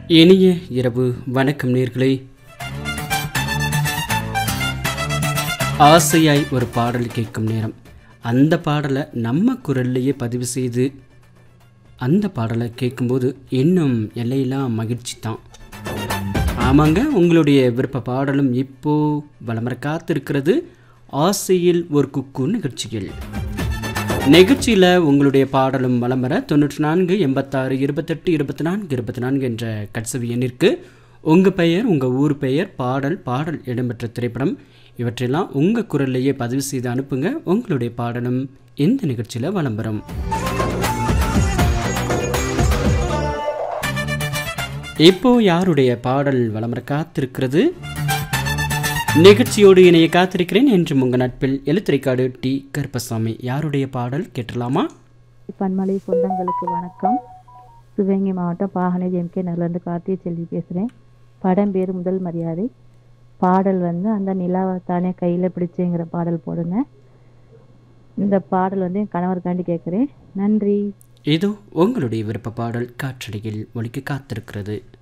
இனிய இரவு வணக்கம் நேர்களே ஆசையாய் ஒரு பாடல் கேட்கும் நேரம் அந்த பாடலை நம்ம குரல்லையே பதிவு செய்து அந்த பாடலை கேட்கும்போது இன்னும் எல்லையில்லா மகிழ்ச்சி தான் ஆமாங்க உங்களுடைய விருப்ப பாடலும் இப்போ வளமர காத்திருக்கிறது ஆசையில் ஒரு குக்கு நிகழ்ச்சியில் நிகழ்ச்சியில் உங்களுடைய பாடலும் வலம் வர தொண்ணூற்றி நான்கு எண்பத்தாறு இருபத்தெட்டு இருபத்தி நான்கு இருபத்தி நான்கு என்ற கட்சவி எண்ணிற்கு உங்கள் பெயர் உங்கள் ஊர் பெயர் பாடல் பாடல் இடம்பெற்ற திரைப்படம் இவற்றையெல்லாம் உங்கள் குரல்லையே பதிவு செய்து அனுப்புங்க உங்களுடைய பாடலும் இந்த நிகழ்ச்சியில் வலம் வரும் இப்போ யாருடைய பாடல் வளமர காத்திருக்கிறது நிகழ்ச்சியோடு இணைய காத்திருக்கிறேன் என்று உங்கள் நட்பில் எழுத்துரைக்காடு டி கருப்பசாமி யாருடைய பாடல் கேட்டலாமா பன்மலை சொந்தங்களுக்கு வணக்கம் சிவகங்கை மாவட்டம் பாகனை ஜெம்கே நகர்லேருந்து கார்த்திகை செல்வி பேசுகிறேன் படம் பேர் முதல் மரியாதை பாடல் வந்து அந்த நிலாவை தானே கையில் பிடிச்சேங்கிற பாடல் போடுங்க இந்த பாடல் வந்து என் கணவருக்காண்டி கேட்குறேன் நன்றி இதோ உங்களுடைய விருப்ப பாடல் காற்றடியில் ஒலிக்க காத்திருக்கிறது